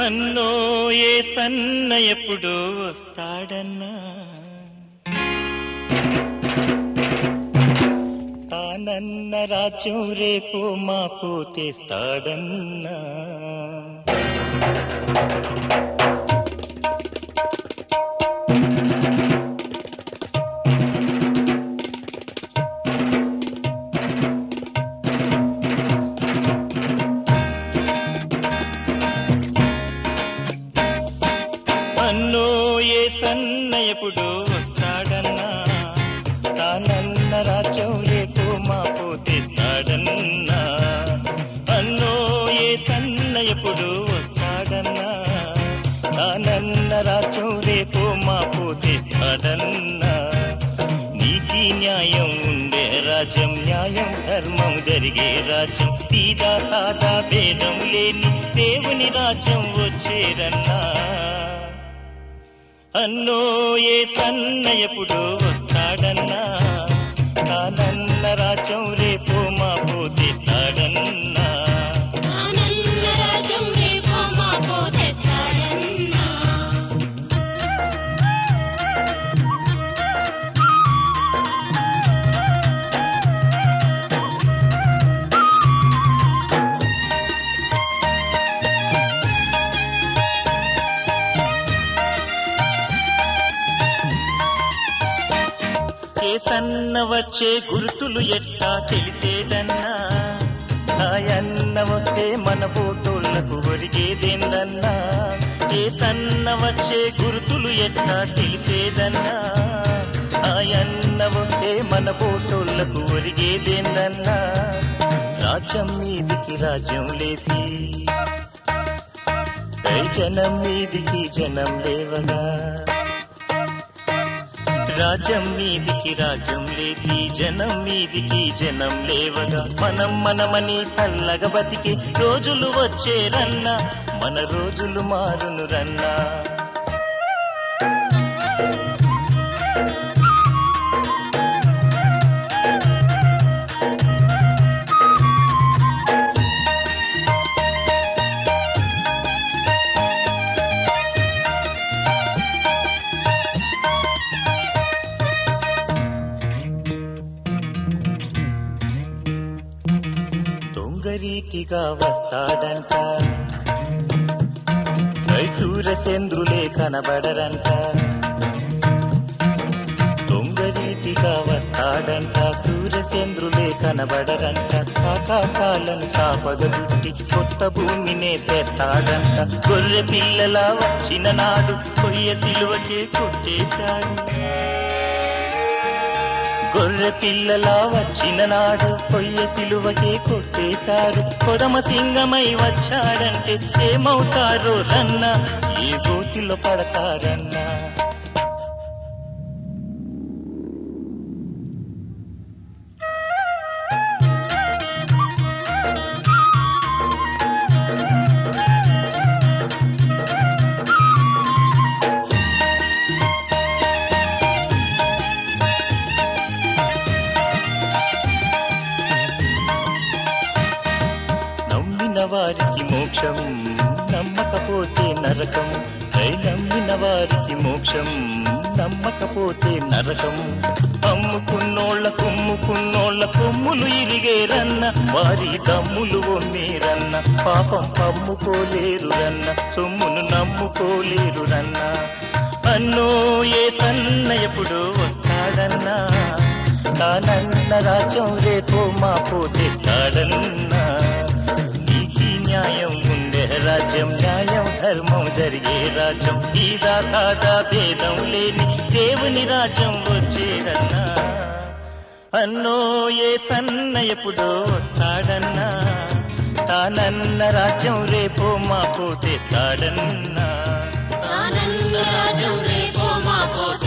అన్నో ఏ సన్న ఎప్పుడు వస్తాడన్నా తానన్న రాజ్యం రేపు మాపు తెస్తాడన్నా అన్నో ఏ సన్న ఎప్పుడు వస్తాడన్నా తానన్న రాజ్యం రేపు మాపు తెస్తాడన్నా అన్నో ఏ సన్న ఎప్పుడు వస్తాడన్నా తానన్న రాజ్యం రేపు మాపు తెస్తాడన్నా నీతి న్యాయం ఉండే రాజ్యం న్యాయం ధర్మం జరిగే రాజ్యం తీదా సాదా భేదం లేని దేవుని రాజ్యం వచ్చేరన్నా అన్నో ఏ సన్న ఎప్పుడు వస్తాడన్నా కానన్న రాజ్యం రేపు మాపు తీస్తాడన్నా ఆనంద రాజ్యం రేపు మాకు తెస్తాడన్నా ఏ సన్న వచ్చే గుర్తులు ఎట్టా తెలిసేదన్నా ఆయన్న వస్తే మన పోటోళ్లకు ఒరిగేదేందన్నా ఏ సన్న వచ్చే గుర్తులు ఎట్టా తెలిసేదన్నా ఆయన్న వస్తే మన పోటోళ్లకు ఒరిగేదేందన్నా రాజ్యం మీదికి రాజ్యం లేసి కై జనం మీదికి జనం లేవగా రాజ్యం మీదికి రాజ్యం లేసి జనం మీదికి జనం లేవగా మనం మనమని సల్లగా బతికి రోజులు వచ్చేరన్నా మన రోజులు మారును రన్నా దొంగరీతిగా వస్తాడంట సూరచంద్రులే కనబడరంట దొంగరీతిగా వస్తాడంట సూర్యచంద్రులే కనబడరంట ఆకాశాలను శాపగ చుట్టి కొత్త భూమినే చేస్తాడంట గొర్రె పిల్లలా వచ్చిన నాడు కొయ్య సిలువకే కొట్టేశాడు గొర్రె పిల్లలా వచ్చిన నాడు కొయ్య సిలువకే కొట్టేశారు కొడమ సింగమై వచ్చాడంటే ఏమవుతారో రన్నా ఏ గోతిలో పడతారన్నా నమ్మిన వారికి మోక్షం నమ్మకపోతే నరకం కై నమ్మిన వారికి మోక్షం నమ్మకపోతే నరకం అమ్ముకున్నోళ్ళ కొమ్ముకున్నోళ్ళ కొమ్ములు ఇరిగేరన్న వారి దమ్ములు ఒమ్మేరన్న పాపం పమ్ముకోలేరు రన్న సొమ్మును నమ్ముకోలేరు రన్న అన్నో ఏ సన్న ఎప్పుడు వస్తాడన్నా తానన్న రాజ్యం రేపు మాపు తెస్తాడన్నా నీతి న్యాయం ఉండే రాజ్యం న్యాయం ధర్మం జరిగే రాజ్యం ఈదా సాదా భేదం లేని దేవుని రాజ్యం వచ్చేదన్నా అన్నో ఏ సన్న ఎప్పుడు వస్తాడన్నా తానన్న రాజ్యం రేపు మాపు తెస్తాడన్నా ఆనంద రాజ్యం రేపు మాకు